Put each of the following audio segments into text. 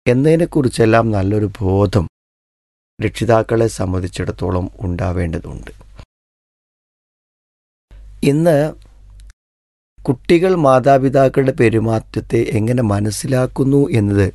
എന്നതിനെക്കുറിച്ചെല്ലാം നല്ലൊരു ബോധം രക്ഷിതാക്കളെ സംബന്ധിച്ചിടത്തോളം ഉണ്ടാവേണ്ടതുണ്ട് ഇന്ന് കുട്ടികൾ മാതാപിതാക്കളുടെ പെരുമാറ്റത്തെ എങ്ങനെ മനസ്സിലാക്കുന്നു എന്നത്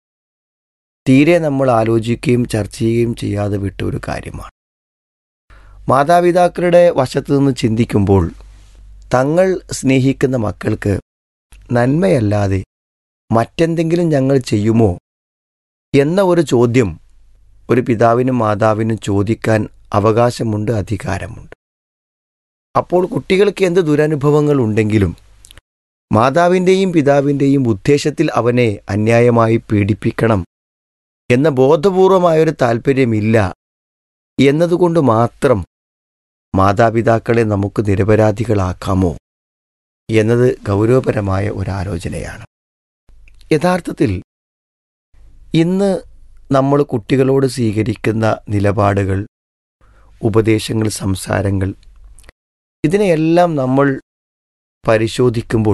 തീരെ നമ്മൾ ആലോചിക്കുകയും ചർച്ച ചെയ്യുകയും ചെയ്യാതെ വിട്ട ഒരു കാര്യമാണ് മാതാപിതാക്കളുടെ വശത്തു നിന്ന് ചിന്തിക്കുമ്പോൾ തങ്ങൾ സ്നേഹിക്കുന്ന മക്കൾക്ക് നന്മയല്ലാതെ മറ്റെന്തെങ്കിലും ഞങ്ങൾ ചെയ്യുമോ എന്ന ഒരു ചോദ്യം ഒരു പിതാവിനും മാതാവിനും ചോദിക്കാൻ അവകാശമുണ്ട് അധികാരമുണ്ട് അപ്പോൾ കുട്ടികൾക്ക് എന്ത് ദുരനുഭവങ്ങൾ ഉണ്ടെങ്കിലും മാതാവിൻ്റെയും പിതാവിൻ്റെയും ഉദ്ദേശത്തിൽ അവനെ അന്യായമായി പീഡിപ്പിക്കണം എന്ന ബോധപൂർവമായൊരു താല്പര്യമില്ല എന്നതുകൊണ്ട് മാത്രം മാതാപിതാക്കളെ നമുക്ക് നിരപരാധികളാക്കാമോ എന്നത് ഗൗരവപരമായ ഒരാലോചനയാണ് യഥാർത്ഥത്തിൽ ഇന്ന് നമ്മൾ കുട്ടികളോട് സ്വീകരിക്കുന്ന നിലപാടുകൾ ഉപദേശങ്ങൾ സംസാരങ്ങൾ ഇതിനെയെല്ലാം നമ്മൾ പരിശോധിക്കുമ്പോൾ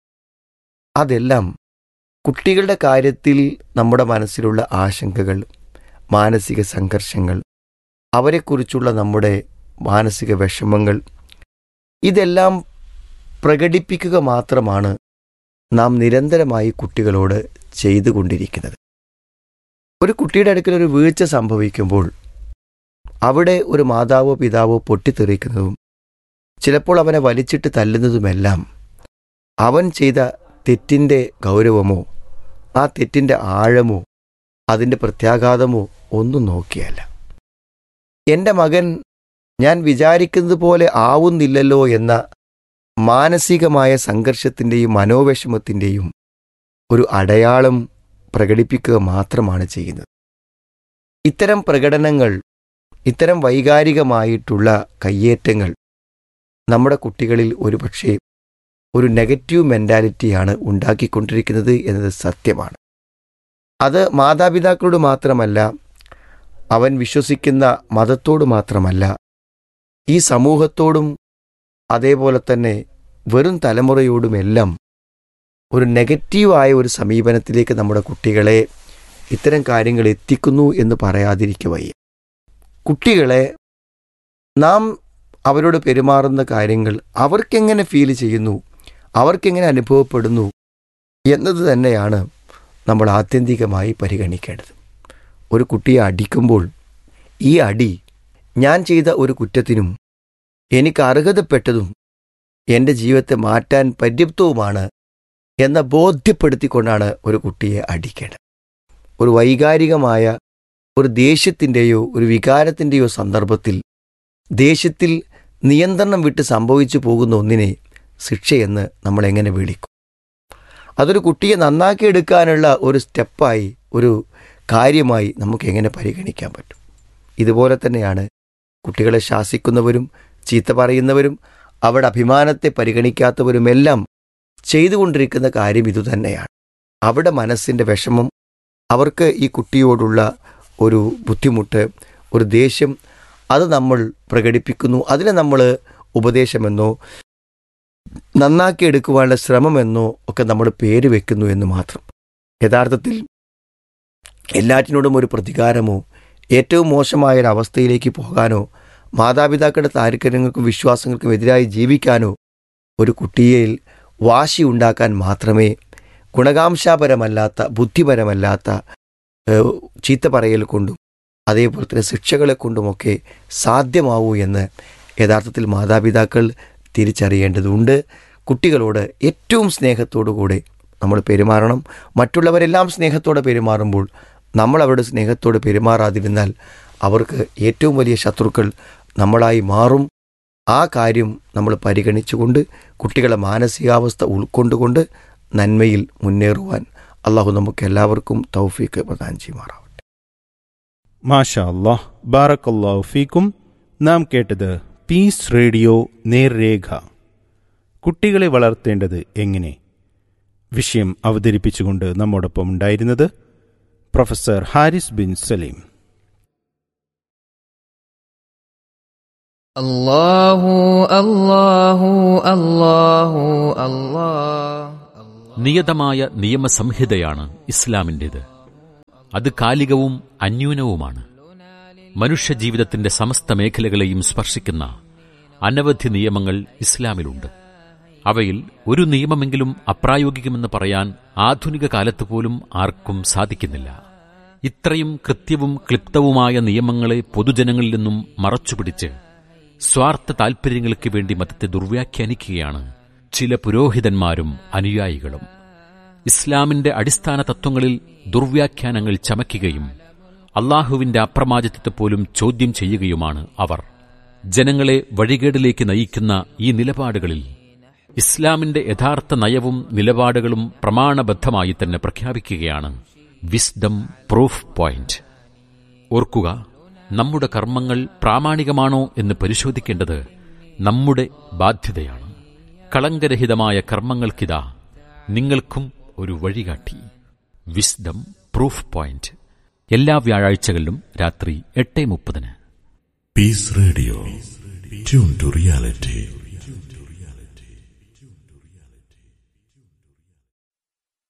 അതെല്ലാം കുട്ടികളുടെ കാര്യത്തിൽ നമ്മുടെ മനസ്സിലുള്ള ആശങ്കകൾ മാനസിക സംഘർഷങ്ങൾ അവരെക്കുറിച്ചുള്ള നമ്മുടെ മാനസിക വിഷമങ്ങൾ ഇതെല്ലാം പ്രകടിപ്പിക്കുക മാത്രമാണ് നാം നിരന്തരമായി കുട്ടികളോട് ചെയ്തുകൊണ്ടിരിക്കുന്നത് ഒരു കുട്ടിയുടെ അടുക്കൽ ഒരു വീഴ്ച സംഭവിക്കുമ്പോൾ അവിടെ ഒരു മാതാവോ പിതാവോ പൊട്ടിത്തെറിക്കുന്നതും ചിലപ്പോൾ അവനെ വലിച്ചിട്ട് തല്ലുന്നതുമെല്ലാം അവൻ ചെയ്ത തെറ്റിൻ്റെ ഗൗരവമോ ആ തെറ്റിൻ്റെ ആഴമോ അതിൻ്റെ പ്രത്യാഘാതമോ ഒന്നും നോക്കിയല്ല എൻ്റെ മകൻ ഞാൻ വിചാരിക്കുന്നത് പോലെ ആവുന്നില്ലല്ലോ എന്ന മാനസികമായ സംഘർഷത്തിൻ്റെയും മനോവിഷമത്തിൻ്റെയും ഒരു അടയാളം പ്രകടിപ്പിക്കുക മാത്രമാണ് ചെയ്യുന്നത് ഇത്തരം പ്രകടനങ്ങൾ ഇത്തരം വൈകാരികമായിട്ടുള്ള കയ്യേറ്റങ്ങൾ നമ്മുടെ കുട്ടികളിൽ ഒരുപക്ഷെ ഒരു നെഗറ്റീവ് മെൻറ്റാലിറ്റിയാണ് ഉണ്ടാക്കിക്കൊണ്ടിരിക്കുന്നത് എന്നത് സത്യമാണ് അത് മാതാപിതാക്കളോട് മാത്രമല്ല അവൻ വിശ്വസിക്കുന്ന മതത്തോട് മാത്രമല്ല ഈ സമൂഹത്തോടും അതേപോലെ തന്നെ വെറും തലമുറയോടുമെല്ലാം ഒരു നെഗറ്റീവായ ഒരു സമീപനത്തിലേക്ക് നമ്മുടെ കുട്ടികളെ ഇത്തരം കാര്യങ്ങൾ എത്തിക്കുന്നു എന്ന് പറയാതിരിക്കുക വയ്യ കുട്ടികളെ നാം അവരോട് പെരുമാറുന്ന കാര്യങ്ങൾ അവർക്കെങ്ങനെ ഫീൽ ചെയ്യുന്നു അവർക്കെങ്ങനെ അനുഭവപ്പെടുന്നു എന്നത് തന്നെയാണ് നമ്മൾ ആത്യന്തികമായി പരിഗണിക്കേണ്ടത് ഒരു കുട്ടിയെ അടിക്കുമ്പോൾ ഈ അടി ഞാൻ ചെയ്ത ഒരു കുറ്റത്തിനും എനിക്ക് അർഹതപ്പെട്ടതും എൻ്റെ ജീവിതത്തെ മാറ്റാൻ പര്യാപ്തവുമാണ് എന്ന ബോധ്യപ്പെടുത്തിക്കൊണ്ടാണ് ഒരു കുട്ടിയെ അടിക്കേണ്ടത് ഒരു വൈകാരികമായ ഒരു ദേഷ്യത്തിൻ്റെയോ ഒരു വികാരത്തിൻ്റെയോ സന്ദർഭത്തിൽ ദേഷ്യത്തിൽ നിയന്ത്രണം വിട്ട് സംഭവിച്ചു പോകുന്ന ഒന്നിനെ ശിക്ഷയെന്ന് നമ്മൾ എങ്ങനെ വിളിക്കും അതൊരു കുട്ടിയെ നന്നാക്കിയെടുക്കാനുള്ള ഒരു സ്റ്റെപ്പായി ഒരു കാര്യമായി നമുക്ക് എങ്ങനെ പരിഗണിക്കാൻ പറ്റും ഇതുപോലെ തന്നെയാണ് കുട്ടികളെ ശാസിക്കുന്നവരും ചീത്ത പറയുന്നവരും അവരുടെ അഭിമാനത്തെ പരിഗണിക്കാത്തവരുമെല്ലാം ചെയ്തുകൊണ്ടിരിക്കുന്ന കാര്യം ഇതുതന്നെയാണ് അവിടെ മനസ്സിൻ്റെ വിഷമം അവർക്ക് ഈ കുട്ടിയോടുള്ള ഒരു ബുദ്ധിമുട്ട് ഒരു ദേഷ്യം അത് നമ്മൾ പ്രകടിപ്പിക്കുന്നു അതിനെ നമ്മൾ ഉപദേശമെന്നോ നന്നാക്കിയെടുക്കുവാനുള്ള ശ്രമമെന്നോ ഒക്കെ നമ്മൾ പേര് വെക്കുന്നു എന്ന് മാത്രം യഥാർത്ഥത്തിൽ എല്ലാറ്റിനോടും ഒരു പ്രതികാരമോ ഏറ്റവും മോശമായ ഒരു അവസ്ഥയിലേക്ക് പോകാനോ മാതാപിതാക്കളുടെ താല്പര്യങ്ങൾക്കും വിശ്വാസങ്ങൾക്കും എതിരായി ജീവിക്കാനോ ഒരു കുട്ടിയിൽ വാശി ഉണ്ടാക്കാൻ മാത്രമേ ഗുണകാംശാപരമല്ലാത്ത ബുദ്ധിപരമല്ലാത്ത ഏഹ്, ചീത്ത പറയൽ കൊണ്ടും അതേപോലെ തന്നെ ശിക്ഷകളെ കൊണ്ടുമൊക്കെ സാധ്യമാവൂ എന്ന് യഥാർത്ഥത്തിൽ മാതാപിതാക്കൾ തിരിച്ചറിയേണ്ടതുണ്ട് കുട്ടികളോട് ഏറ്റവും സ്നേഹത്തോടു കൂടെ നമ്മൾ പെരുമാറണം മറ്റുള്ളവരെല്ലാം സ്നേഹത്തോടെ പെരുമാറുമ്പോൾ നമ്മൾ അവരുടെ സ്നേഹത്തോടെ പെരുമാറാതിരുന്നാൽ അവർക്ക് ഏറ്റവും വലിയ ശത്രുക്കൾ നമ്മളായി മാറും ആ കാര്യം നമ്മൾ പരിഗണിച്ചുകൊണ്ട് കുട്ടികളെ മാനസികാവസ്ഥ ഉൾക്കൊണ്ടുകൊണ്ട് നന്മയിൽ മുന്നേറുവാൻ അള്ളാഹു നമുക്ക് എല്ലാവർക്കും തൗഫീക്ക് പ്രദാനം ചെയ്യുമാറാവട്ടെ മാഷാ അല്ലാഹ് ബാറക്കല്ലാഹു ഫീക്കും നാം കേട്ടത് പീസ് റേഡിയോ നേർരേഖ കുട്ടികളെ വളർത്തേണ്ടത് എങ്ങനെ വിഷയം അവതരിപ്പിച്ചുകൊണ്ട് നമ്മോടൊപ്പം ഉണ്ടായിരുന്നത് പ്രൊഫസർ ഹാരിസ് ബിൻ സലീം الله الله الله الله നിയതമായ നിയമസംഹിതയാണ് ഇസ്ലാമിൻ്റേത് അത് കാലികവും അന്യൂനവുമാണ് മനുഷ്യജീവിതത്തിന്റെ സമസ്ത മേഖലകളെയും സ്പർശിക്കുന്ന അനവധി നിയമങ്ങൾ ഇസ്ലാമിലുണ്ട് അവയിൽ ഒരു നിയമമെങ്കിലും അപ്രായോഗികമെന്ന് പറയാൻ ആധുനിക കാലത്ത് പോലും ആർക്കും സാധിക്കുന്നില്ല ഇത്രയും കൃത്യവും ക്ലിപ്തവുമായ നിയമങ്ങളെ പൊതുജനങ്ങളിൽ നിന്നും മറച്ചുപിടിച്ച് സ്വാർത്ഥ താൽപര്യങ്ങൾക്ക് വേണ്ടി മതത്തെ ദുർവ്യാഖ്യാനിക്കുകയാണ് ചില പുരോഹിതന്മാരും അനുയായികളും ഇസ്ലാമിന്റെ അടിസ്ഥാന തത്വങ്ങളിൽ ദുർവ്യാഖ്യാനങ്ങൾ ചമയ്ക്കുകയും അള്ളാഹുവിന്റെ അപ്രമാദിത്വത്തെ പോലും ചോദ്യം ചെയ്യുകയുമാണ് അവർ ജനങ്ങളെ വഴികേടിലേക്ക് നയിക്കുന്ന ഈ നിലപാടുകളിൽ ഇസ്ലാമിന്റെ യഥാർത്ഥ നയവും നിലപാടുകളും പ്രമാണബദ്ധമായി തന്നെ പ്രഖ്യാപിക്കുകയാണ് വിസ്ഡം പ്രൂഫ് പോയിന്റ് ഓർക്കുക നമ്മുടെ കർമ്മങ്ങൾ പ്രാമാണികമാണോ എന്ന് പരിശോധിക്കേണ്ടത് നമ്മുടെ ബാധ്യതയാണ് കളങ്കരഹിതമായ കർമ്മങ്ങൾക്കിതാ നിങ്ങൾക്കും ഒരു വഴികാട്ടി വിസ്ഡം പ്രൂഫ് പോയിന്റ് എല്ലാ വ്യാഴാഴ്ചകളിലും രാത്രി എട്ട് മുപ്പതിന് Peace Radio. Tune to reality.